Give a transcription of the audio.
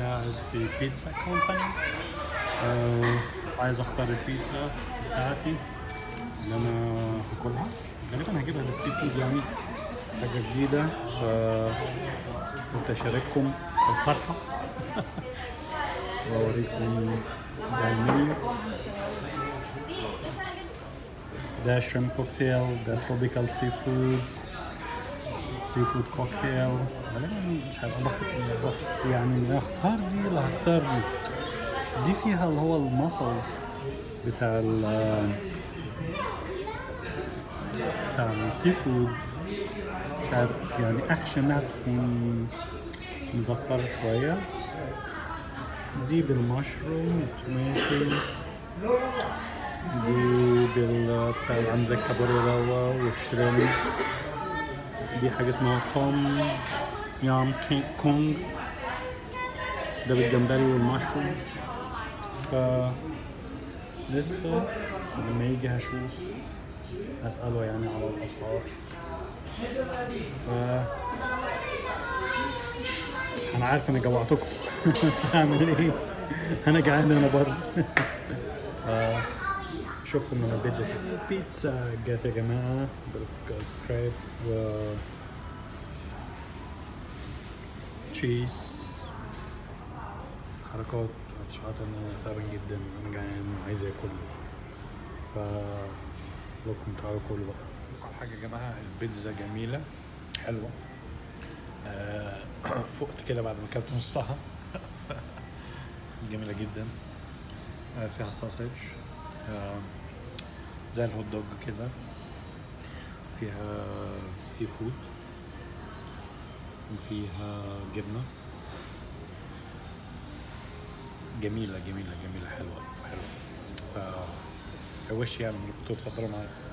قاعد في بيتزا كومباني آه عايز اختار البيتزا بتاعتي اللي انا هاكلها غالبا هجيبها للسي فود يعني حاجة جديدة ف قلت اشارككم الفرحة واوريكم ده المنيو ده شريم كوكتيل ده تروبيكال سي فود سي فود كوكتيل غالبا مش هيبقى ضغط ضغط يعني لا اختار دي ولا هختار دي دي فيها اللي هو المسلز بتاع ال بتاع السي فود مش عارف يعني اخشى انها تكون مزفرة شوية دي بالمشروم توماتو دي بال بتاع العم زي كابوريرا والشريمب دي حاجة اسمها توم يام كي- كونج ده بالجمبري والمشروم ف لسه لما يجي هشوف هسأله يعني على الأسعار ف أنا عارف أنا جوعتكم بس هعمل إيه؟ أنا جعان أنا برضه شوفكم لما البيتزا تيجي. بيتزا جات يا جماعة بالكريب و تشيز حركات صراحة أنا تعبان جدا أنا جعان وعايز آكل ف لكم تعالوا كلوا بقى أول حاجة يا جماعة البيتزا جميلة حلوة آه، فقت كده بعد ما أكلت نصها جميلة جدا آه، فيها ساسج آه، زي الهوت دوج كده فيها سي فود وفيها جبنة جميلة جميلة جميلة حلوة حلوة ف I wish يعني انكم تفضلوا معايا